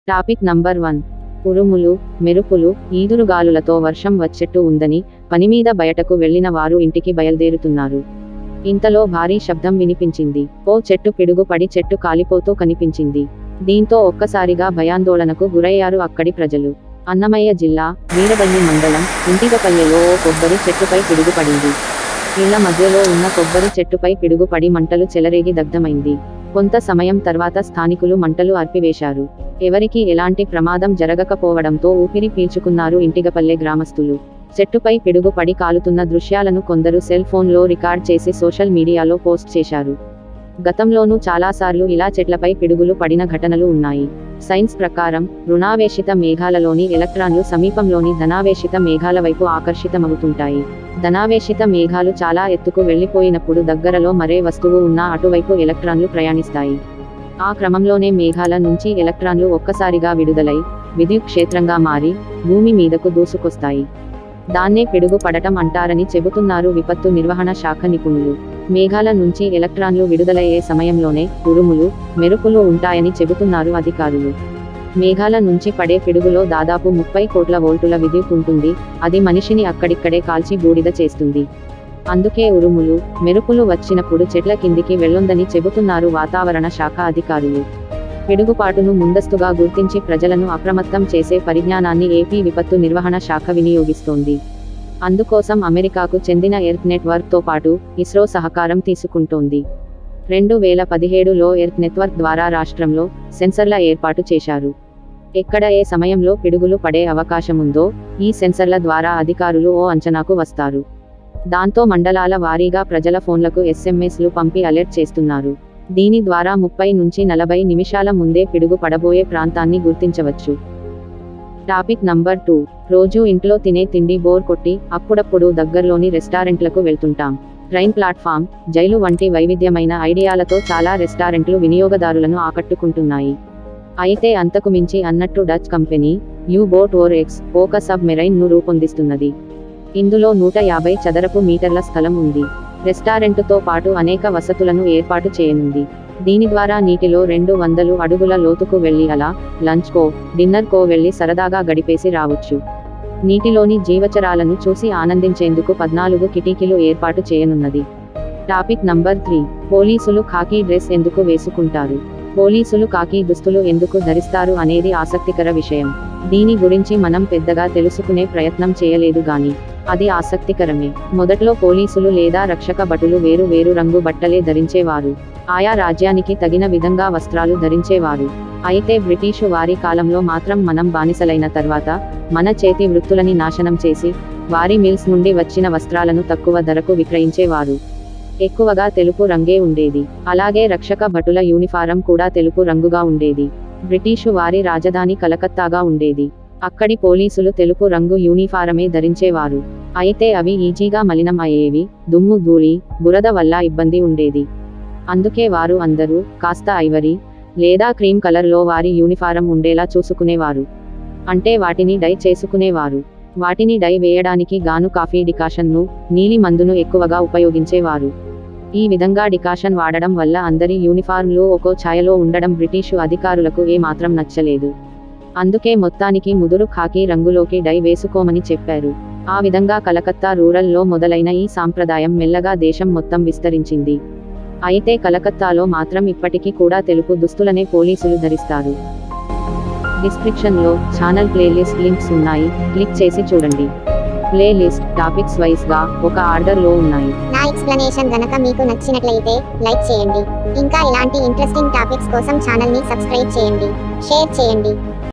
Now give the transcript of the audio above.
topic number one ఉరుములు మెరుపులు ఈదురుగాలులతో వర్షం వచ్చేట్టు ఉందని పనిమీద బయటకు వెళ్లిన వారు ఇంటికి బయలుదేరుతున్నారు ఇంతలో భారీ శబ్దం వినిపించింది ఓ చెట్టు పిడుగు పడి చెట్టు కాలిపోతూ కనిపించింది దీంతో ఒక్కసారిగా భయాందోళనకు గురయ్యారు అక్కడి ప్రజలు అన్నమయ్య జిల్లా వీరబల్లి మండలం ఇంటిగపల్లెలో ఓ కొబ్బరి చెట్టుపై పిడుగు పడింది ఇళ్ల మధ్యలో ఉన్న కొబ్బరి చెట్టుపై పిడుగు పడి మంటలు చెలరేగి దగ్ధమైంది కొంత సమయం తర్వాత స్థానికులు మంటలు అర్పివేశారు ఎవరికీ ఎలాంటి ప్రమాదం జరగకపోవడంతో ఊపిరి పీల్చుకున్నారు ఇంటిగపల్లె గ్రామస్తులు చెట్టుపై పిడుగు పడి కాలుతున్న దృశ్యాలను కొందరు సెల్ ఫోన్లో రికార్డ్ చేసి సోషల్ మీడియాలో పోస్ట్ చేశారు గతంలోనూ చాలాసార్లు ఇలా చెట్లపై పిడుగులు పడిన ఘటనలు ఉన్నాయి సైన్స్ ప్రకారం రుణావేశిత మేఘాలలోని ఎలక్ట్రాన్లు సమీపంలోని ధనావేశిత మేఘాల వైపు ఆకర్షితమవుతుంటాయి ధనావేశిత మేఘాలు చాలా ఎత్తుకు వెళ్లిపోయినప్పుడు దగ్గరలో మరే వస్తువు ఉన్నా అటువైపు ఎలక్ట్రాన్లు ప్రయాణిస్తాయి ఆ క్రమంలోనే మేఘాల నుంచి ఎలక్ట్రాన్లు ఒక్కసారిగా విడుదలై విద్యుత్ క్షేత్రంగా మారి భూమి మీదకు దూసుకొస్తాయి దాన్నే పిడుగు పడటం అంటారని చెబుతున్నారు విపత్తు నిర్వహణ శాఖ నిపుణులు మేఘాల నుంచి ఎలక్ట్రాన్లు విడుదలయ్యే సమయంలోనే ఉరుములు మెరుపులు ఉంటాయని చెబుతున్నారు అధికారులు మేఘాల నుంచి పడే పిడుగులో దాదాపు ముప్పై కోట్ల వోల్టుల విద్యుత్ ఉంటుంది అది మనిషిని అక్కడిక్కడే కాల్చి బూడిద చేస్తుంది అందుకే ఉరుములు మెరుపులు వచ్చినప్పుడు చెట్ల కిందికి వెళ్ళొందని చెబుతున్నారు వాతావరణ శాఖ అధికారులు పిడుగుపాటును ముందస్తుగా గుర్తించి ప్రజలను అప్రమత్తం చేసే పరిజ్ఞానాన్ని ఏపీ విపత్తు నిర్వహణ శాఖ వినియోగిస్తోంది అందుకోసం అమెరికాకు చెందిన ఎర్త్ నెట్వర్క్ తో పాటు ఇస్రో సహకారం తీసుకుంటోంది రెండు వేల పదిహేడులో ఎర్త్ నెట్వర్క్ ద్వారా రాష్ట్రంలో సెన్సర్ల ఏర్పాటు చేశారు ఎక్కడ ఏ సమయంలో పిడుగులు పడే అవకాశముందో ఈ సెన్సర్ల ద్వారా అధికారులు ఓ అంచనాకు వస్తారు దాంతో మండలాల వారీగా ప్రజల ఫోన్లకు ఎస్ఎంఎస్లు పంపి అలర్ట్ చేస్తున్నారు దీని ద్వారా ముప్పై నుంచి నలభై నిమిషాల ముందే పిడుగు పడబోయే ప్రాంతాన్ని గుర్తించవచ్చు టాపిక్ నంబర్ టూ రోజు ఇంట్లో తినే తిండి బోర్ కొట్టి అప్పుడప్పుడు దగ్గరలోని రెస్టారెంట్లకు వెళ్తుంటాం ట్రైన్ ప్లాట్ఫామ్ జైలు వంటి వైవిధ్యమైన ఐడియాలతో చాలా రెస్టారెంట్లు వినియోగదారులను ఆకట్టుకుంటున్నాయి అయితే అంతకు మించి అన్నట్టు Dutch company U boat or X ఒక సబ్ మెరైన్ ను రూపొందిస్తున్నది ఇందులో నూట యాభై చదరపు మీటర్ల స్థలం ఉంది రెస్టారెంటుతో పాటు అనేక వసతులను ఏర్పాటు చేయనుంది దీని ద్వారా నీటిలో రెండు వందలు అడుగుల లోతుకు వెళ్లి అలా లంచ్ కో డిన్నర్ కో వెళ్లి సరదాగా గడిపేసి రావచ్చు నీటిలోని జీవచరాలను చూసి ఆనందించేందుకు పద్నాలుగు కిటికీలు ఏర్పాటు చేయనున్నది టాపిక్ నంబర్ త్రీ పోలీసులు ఖాకీ డ్రెస్ ఎందుకు వేసుకుంటారు పోలీసులు కాకి దుస్తులు ఎందుకు ధరిస్తారు అనేది ఆసక్తికర విషయం దీని గురించి మనం పెద్దగా తెలుసుకునే ప్రయత్నం చేయలేదు గాని అది ఆసక్తికరమే మొదట్లో పోలీసులు లేదా రక్షక భటులు వేరు వేరు రంగు బట్టలే ధరించేవారు ఆయా రాజ్యానికి తగిన విధంగా వస్త్రాలు ధరించేవారు అయితే బ్రిటిషు వారి కాలంలో మాత్రం మనం బానిసలైన తర్వాత మన చేతి వృత్తులని నాశనం చేసి వారి మిల్స్ నుండి వచ్చిన వస్త్రాలను తక్కువ ధరకు విక్రయించేవారు ఎక్కువగా తెలుపు రంగే ఉండేది అలాగే రక్షక భటుల యూనిఫారం కూడా తెలుపు రంగుగా ఉండేది బ్రిటిషు వారి రాజధాని కలకత్తాగా ఉండేది అక్కడి పోలీసులు తెలుపు రంగు యూనిఫారమే ధరించేవారు అయితే అవి ఈజీగా మలినం అయ్యేవి దుమ్ము ధూళి బురద వల్ల ఇబ్బంది ఉండేది అందుకే వారు అందరూ కాస్త ఐవరీ లేదా క్రీమ్ కలర్లో వారి యూనిఫారం ఉండేలా చూసుకునేవారు అంటే వాటిని డై చేసుకునేవారు వాటిని డై వేయడానికి గాను కాఫీ డికాషన్ను నీలి మందును ఎక్కువగా ఉపయోగించేవారు ఈ విధంగా డికాషన్ వాడడం వల్ల అందరి యూనిఫార్మ్లు ఒక్కో ఛాయలో ఉండడం బ్రిటిషు అధికారులకు ఏ మాత్రం నచ్చలేదు అందుకే మొత్తానికి ముదురు ఖాకీ రంగులోకి డై వేసుకోమని చెప్పారు ఆ విధంగా కలకత్తా రూరల్లో మొదలైన ఈ సాంప్రదాయం మెల్లగా దేశం మొత్తం విస్తరించింది అయితే కలకత్తాలో మాత్రం ఇప్పటికీ కూడా తెలుపు దుస్తులనే పోలీసులు ధరిస్తారు డిస్క్రిప్షన్లో ఛానల్ ప్లేలిస్ట్ లింక్స్ ఉన్నాయి క్లిక్ చేసి చూడండి ప్లేలిస్ట్ టాపిక్స్ వైస్ గా ఒక ఆర్డర్లో ఉన్నాయి నా ఎక్స్ప్లెనేషన్ గనక మీకు నచ్చినట్లయితే లైక్ చేయండి ఇంకా ఇలాంటి ఇంట్రెస్టింగ్ టాపిక్స్ కోసం ఛానల్ ని సబ్స్క్రైబ్ చేయండి షేర్ చేయండి